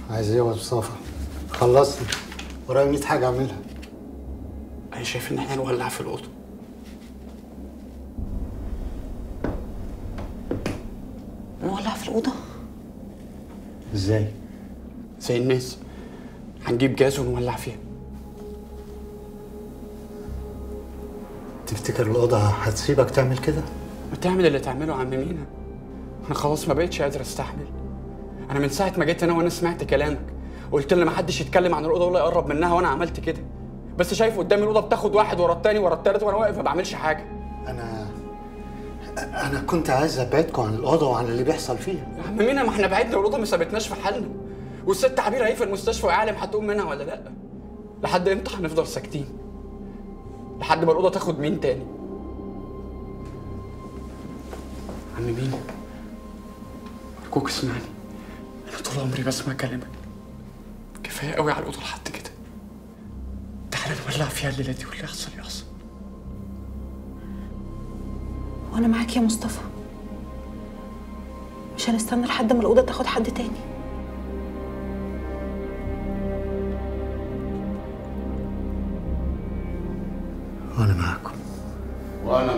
عايز ايه يا مصطفى خلصني ورايا 100 حاجه اعملها انا شايف ان احنا نولع في الاوضه نولع في الأوضة ازاي زي الناس هنجيب جاز ونولع فيها تفتكر الاوضه هتسيبك تعمل كده ما تعمل اللي تعمله يا عم مينا انا خلاص ما بقتش قادر استحمل انا من ساعه ما جيت هنا وانا سمعت كلامك قلت لي ما حدش يتكلم عن الاوضه ولا يقرب منها وانا عملت كده بس شايف قدامي الاوضه بتاخد واحد ورا التاني ورا التالت وانا واقف ما بعملش حاجه انا انا كنت عايز ابعدكم عن الاوضه وعن اللي بيحصل فيها يا عم مينا ما احنا بعدنا والاوضه ما سابتناش في حالنا والست عبير اهي في المستشفى وعالم هتقوم منها ولا لا لحد امتى هنفضل ساكتين لحد ما الاوضه تاخد مين تاني عم مينا ارجوك اسمعني انا طول عمري بسمع كلامك كفايه قوي على الاوضه لحد كده تعالى نولع فيها الليله دي واللي يحصل يحصل وأنا معاك يا مصطفى مش هنستنى لحد ما الأوضة تاخد حد تاني وانا معاكم وانا